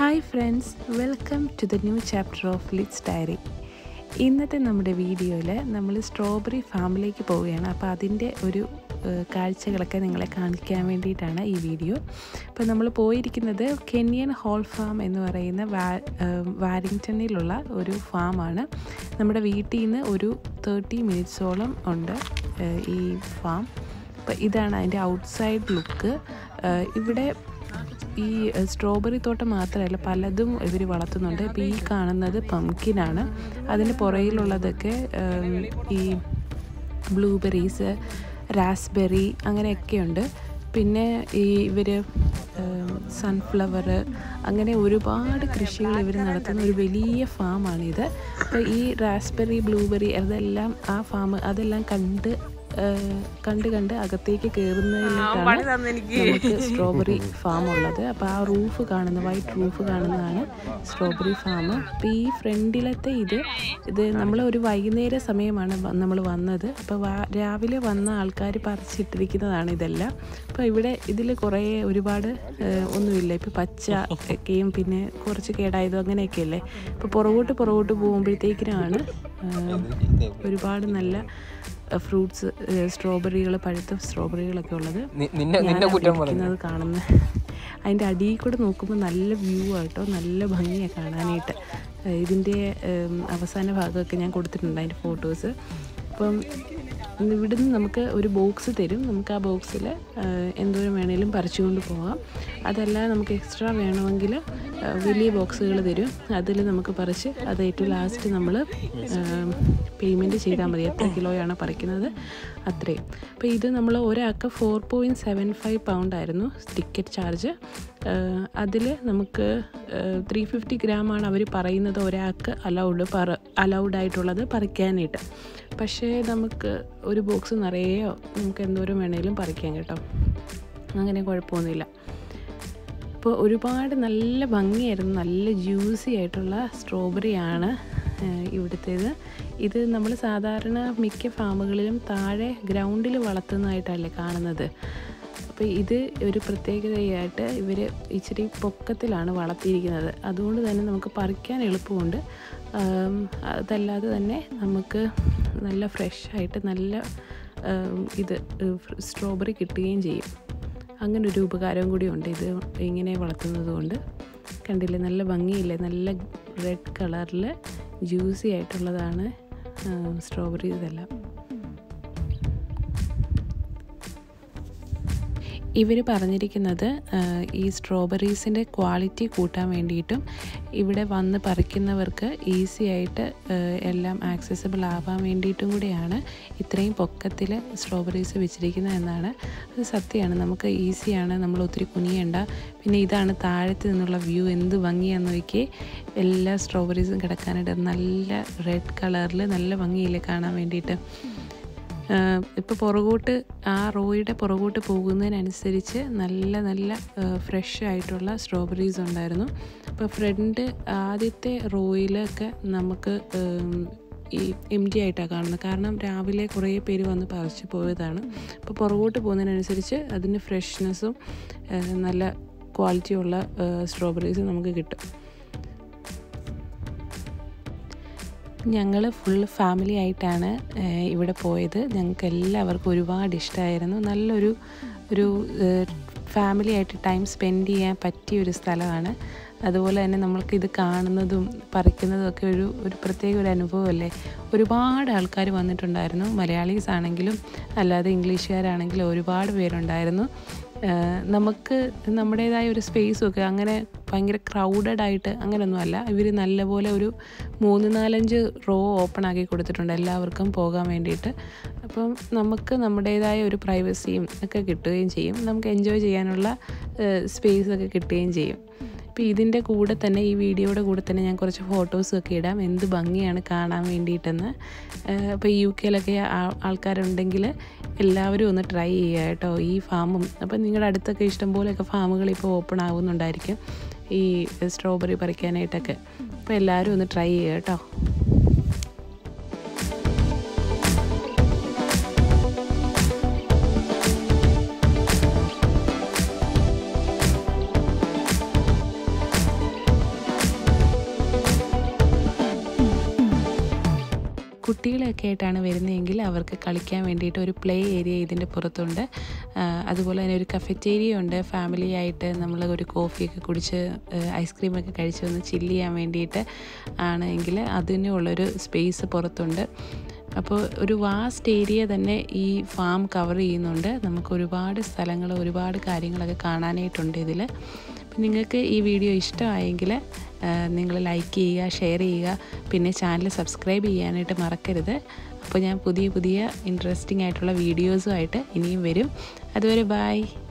hi friends welcome to the new chapter of Lit's diary ഇന്നത്തെ നമ്മുടെ വീഡിയോയിൽ നമ്മൾ സ്ട്രോബെറി ഫാമിലേക്ക് പോവുകയാണ് അപ്പോൾ അതിൻ്റെ ഒരു ഏഹ്, കാഴ്ചകളൊക്കെ നിങ്ങളെ കാണിക്കാൻ വേണ്ടിയിട്ടാണ് ഈ വീഡിയോ അപ്പോൾ നമ്മൾ പോയിരിക്കുന്നത് കെന്യൻ ഹോൾ ഫാം എന്ന് പറയുന്ന വാ ഏഹ്, വാരിങ്ടണിലുള്ള ഒരു ഫാമാണ് നമ്മുടെ വീട്ടിൽ നിന്ന് ഒരു തേർട്ടി മിനിറ്റ്സോളം ഉണ്ട് ഏഹ്, ഈ ഫാം അപ്പോൾ ഇതാണ് അതിൻ്റെ ഔട്ട്സൈഡ് ലുക്ക് ഇവിടെ ഈ സ്ട്രോബെറി തോട്ടം മാത്രമല്ല പലതും ഇവർ വളർത്തുന്നുണ്ട് ഇപ്പോൾ ഈ കാണുന്നത് പംകിനാണ് അതിന് പുറയിലുള്ളതൊക്കെ ഉം, ഈ ബ്ലൂബെറീസ് റാസ്ബെറി അങ്ങനെയൊക്കെയുണ്ട് പിന്നെ ഈ ഇവർ സൺഫ്ലവർ അങ്ങനെ ഒരുപാട് കൃഷികൾ ഇവർ നടത്തുന്ന ഒരു വലിയ ഫാമാണിത് അപ്പോൾ ഈ റാസ്ബെറി ബ്ലൂബെറി അതെല്ലാം ആ ഫാം അതെല്ലാം കണ്ട് ഏഹ്, കണ്ട് കണ്ട് അകത്തേക്ക് കയറുന്നതിലേക്കാണ് നമുക്ക് സ്ട്രോബെറി ഫാം ഉള്ളത് അപ്പോൾ ആ റൂഫ് കാണുന്ന വൈറ്റ് റൂഫ് കാണുന്നതാണ് സ്ട്രോബെറി ഫാം അപ്പോൾ ഈ ഫ്രണ്ടിലത്തെ ഇത് ഇത് നമ്മൾ ഒരു വൈകുന്നേര സമയമാണ് നമ്മൾ വന്നത് അപ്പോൾ രാവിലെ വന്ന ആൾക്കാർ പറിച്ചിട്ടിരിക്കുന്നതാണ് ഇതെല്ലാം അപ്പോൾ ഇവിടെ ഇതിൽ കുറേ ഒരുപാട് ഏഹ്, ഒന്നുമില്ല ഇപ്പോൾ പച്ച ഒക്കെയും പിന്നെ കുറച്ച് കേടായതും അങ്ങനെയൊക്കെയല്ലേ ഇപ്പോൾ പുറകോട്ട് പുറകോട്ട് പോകുമ്പോഴത്തേക്കിനാണ് ഏഹ്, ഒരുപാട് നല്ല ഫ്രൂട്ട്സ് സ്ട്രോബെറികൾ പഴുത്ത സ്ട്രോബെറികളൊക്കെ ഉള്ളത് നി- നിന്നെ ഞാൻ നിന്നെ കുറ്റം അവിടെ പറയുന്നു ഇരിക്കുന്നത് കാണുന്നത് അതിൻ്റെ അടിയിൽ കൂടെ നോക്കുമ്പോൾ നല്ല വ്യൂ ആട്ടോ നല്ല ഭംഗിയാണ് കാണാനായിട്ട് ഏഹ് ഇതിൻ്റെ ഏം, അവസാന ഭാഗമൊക്കെ ഞാൻ കൊടുത്തിട്ടുണ്ട് അതിൻ്റെ ഫോട്ടോസ് അപ്പം ഇവിടുന്ന് നമുക്ക് ഒരു ബോക്സ് തരും നമുക്ക് ആ ബോക്സിൽ എന്തോരം വേണേലും പറിച്ചുകൊണ്ട് പോകാം അതല്ല നമുക്ക് എക്സ്ട്രാ വേണമെങ്കിൽ ഏഹ്, വലിയ ബോക്സുകൾ തരും അതിൽ നമുക്ക് പറിച്ച് അത് ഏറ്റവും ലാസ്റ്റ് നമ്മൾ പേയ്മെൻറ്റ് ചെയ്താൽ മതി എത്ര കിലോയാണ് പറിക്കുന്നത് അത്രയും അപ്പോൾ ഇത് നമ്മൾ ഒരാൾക്ക് four point seven five pound ആയിരുന്നു ടിക്കറ്റ് ചാർജ് അതിൽ നമുക്ക് ത്രീ ഫിഫ്റ്റി ഗ്രാമാണ് അവർ പറയുന്നത് ഒരാൾക്ക് അലൗഡ് പറ അലൗഡ് ആയിട്ടുള്ളത് പറിക്കാനായിട്ട് പക്ഷേ നമുക്ക് ഒരു ബോക്സ് നിറയെയോ നമുക്ക് എന്തോരം വേണേലും പറിക്കാം കേട്ടോ അങ്ങനെ കുഴപ്പമൊന്നുമില്ല അപ്പോൾ ഒരുപാട് നല്ല ഭംഗിയായിരുന്നു നല്ല ജ്യൂസി ആയിട്ടുള്ള സ്ട്രോബെറിയാണ് ഇവിടുത്തേത് ഇത് നമ്മൾ സാധാരണ മിക്ക ഫാമുകളിലും താഴെ ഗ്രൗണ്ടിൽ വളർത്തുന്നതായിട്ടല്ലേ കാണുന്നത് അപ്പോൾ ഇത് ഒരു പ്രത്യേകതയായിട്ട് ഇവർ ഇച്ചിരി പൊക്കത്തിലാണ് വളർത്തിയിരിക്കുന്നത് അതുകൊണ്ട് തന്നെ നമുക്ക് പറിക്കാൻ എളുപ്പമുണ്ട് ആം, അതല്ലാതെ തന്നെ നമുക്ക് നല്ല ഫ്രഷായിട്ട് നല്ല ആം, ഇത് സ്ട്രോബെറി കിട്ടുകയും ചെയ്യും അങ്ങനെ ഒരു ഉപകാരവും കൂടി ഉണ്ട് ഇത് ഇങ്ങനെ വളർത്തുന്നത് കൊണ്ട് കണ്ടില്ലേ നല്ല ഭംഗിയില്ലേ നല്ല റെഡ് കളറിൽ ജ്യൂസി ആയിട്ടുള്ളതാണ് സ്ട്രോബെറീസ് എല്ലാം ഇവർ പറഞ്ഞിരിക്കുന്നത് ആ, ഈ സ്ട്രോബെറീസിൻ്റെ ക്വാളിറ്റി കൂട്ടാൻ വേണ്ടിയിട്ടും ഇവിടെ വന്ന് പറിക്കുന്നവർക്ക് ഈസി ആയിട്ട് ആ, എല്ലാം ആക്സസിബിൾ ആവാൻ വേണ്ടിയിട്ടും കൂടിയാണ് ഇത്രയും പൊക്കത്തിൽ സ്ട്രോബെറീസ് വെച്ചിരിക്കുന്നത് എന്നാണ് അത് സത്യമാണ് നമുക്ക് ഈസിയാണ് നമ്മൾ ഒത്തിരി കുനിയണ്ട പിന്നെ ഇതാണ് താഴത്ത് നിന്നുള്ള വ്യൂ എന്ത് ഭംഗിയാന്ന് നോക്കിയേ എല്ലാ സ്ട്രോബെറീസും കിടക്കാനായിട്ട് നല്ല റെഡ് കളറിൽ നല്ല ഭംഗിയില്ലേ കാണാൻ വേണ്ടിയിട്ട് ഇപ്പോൾ പുറകോട്ട് ആ റോയുടെ പുറകോട്ട് പോകുന്നതിനനുസരിച്ച് നല്ല നല്ല ഫ്രഷ് ആയിട്ടുള്ള സ്ട്രോബെറീസ് ഉണ്ടായിരുന്നു അപ്പോൾ ഫ്രണ്ട് ആദ്യത്തെ റോയിലൊക്കെ നമുക്ക് ഉം, ഈ എം ടി ആയിട്ടാണ് കാണുന്നത് കാരണം രാവിലെ കുറേ പേര് വന്ന് പറിച്ച് പോയതാണ് അപ്പോൾ പുറകോട്ട് പോകുന്നതിനനുസരിച്ച് അതിന് ഫ്രഷ്നെസ്സും നല്ല ക്വാളിറ്റിയുള്ള സ്ട്രോബെറീസ് നമുക്ക് കിട്ടും ഞങ്ങൾ ഫുൾ ഫാമിലി ആയിട്ടാണ് ഏഹ്, ഇവിടെ പോയത് ഞങ്ങൾക്ക് എല്ലാവർക്കും ഒരുപാട് ഇഷ്ടമായിരുന്നു നല്ലൊരു ഒരു ഫാമിലി ആയിട്ട് ടൈം സ്പെൻഡ് ചെയ്യാൻ പറ്റിയ ഒരു സ്ഥലമാണ് അതുപോലെ തന്നെ നമ്മൾക്ക് ഇത് കാണുന്നതും പറിക്കുന്നതും ഒക്കെ ഒരു ഒരു പ്രത്യേക ഒരു അനുഭവമല്ലേ ഒരുപാട് ആൾക്കാർ വന്നിട്ടുണ്ടായിരുന്നു മലയാളീസ് ആണെങ്കിലും അല്ലാതെ ഇംഗ്ലീഷുകാരാണെങ്കിലും ഒരുപാട് പേരുണ്ടായിരുന്നു ഏഹ് നമുക്ക് നമ്മുടേതായ ഒരു സ്പേസും ഒക്കെ അങ്ങനെ ഭയങ്കര ക്രൗഡഡ് ആയിട്ട് അങ്ങനെയൊന്നുമല്ല ഇവർ നല്ലപോലെ ഒരു മൂന്ന് നാലഞ്ച് റോ ഓപ്പൺ ആക്കി കൊടുത്തിട്ടുണ്ട് എല്ലാവർക്കും പോകാൻ വേണ്ടിയിട്ട് അപ്പം നമുക്ക് നമ്മുടേതായ ഒരു പ്രൈവസിയും ഒക്കെ കിട്ടുകയും ചെയ്യും നമുക്ക് എൻജോയ് ചെയ്യാനുള്ള സ്പേസ് ഒക്കെ കിട്ടുകയും ചെയ്യും അപ്പോൾ ഇതിൻ്റെ കൂടെ തന്നെ ഈ വീഡിയോയുടെ കൂടെ തന്നെ ഞാൻ കുറച്ച് ഫോട്ടോസും ഒക്കെ ഇടാം എന്ത് ഭംഗിയാണ് കാണാൻ വേണ്ടിയിട്ടെന്ന് അപ്പോൾ യു കെയിലൊക്കെ ആൾക്കാരുണ്ടെങ്കിൽ എല്ലാവരും ഒന്ന് ട്രൈ ചെയ്യുക കേട്ടോ ഈ ഫാമും അപ്പോൾ നിങ്ങളുടെ അടുത്തൊക്കെ ഇഷ്ടംപോലെയൊക്കെ ഫാമുകൾ ഇപ്പോൾ ഓപ്പൺ ആവുന്നുണ്ടായിരിക്കും ഈ സ്ട്രോബെറി പറിക്കാനായിട്ടൊക്കെ അപ്പോൾ എല്ലാവരും ഒന്ന് ട്രൈ ചെയ്യുക കേട്ടോ കുട്ടികളൊക്കെ ആയിട്ടാണ് വരുന്നതെങ്കിൽ അവർക്ക് കളിക്കാൻ വേണ്ടിയിട്ട് ഒരു പ്ലേ ഏരിയ ഇതിൻ്റെ പുറത്തുണ്ട് ആ, അതുപോലെ തന്നെ ഒരു കഫറ്റേരിയ ഉണ്ട് ഫാമിലി ആയിട്ട് നമ്മൾ ഒരു കോഫിയൊക്കെ കുടിച്ച് ഐസ്ക്രീമൊക്കെ കഴിച്ച് ഒന്ന് ചില്ല് ചെയ്യാൻ വേണ്ടിയിട്ട് ആണെങ്കിൽ അതിനുള്ളൊരു സ്പേസ് പുറത്തുണ്ട് അപ്പോൾ ഒരു വാസ്റ്റ് ഏരിയ തന്നെ ഈ ഫാം കവർ ചെയ്യുന്നുണ്ട് നമുക്ക് ഒരുപാട് സ്ഥലങ്ങൾ ഒരുപാട് കാര്യങ്ങളൊക്കെ കാണാനായിട്ടുണ്ട് ഇതിൽ അപ്പം നിങ്ങൾക്ക് ഈ വീഡിയോ ഇഷ്ടമായെങ്കിൽ നിങ്ങൾ ലൈക്ക് ചെയ്യുക ഷെയർ ചെയ്യുക പിന്നെ ചാനൽ സബ്സ്ക്രൈബ് ചെയ്യാനായിട്ട് മറക്കരുത് അപ്പോൾ ഞാൻ പുതിയ പുതിയ ഇൻട്രസ്റ്റിംഗ് ആയിട്ടുള്ള വീഡിയോസുമായിട്ട് ഇനിയും വരും അതുവരെ ബായ്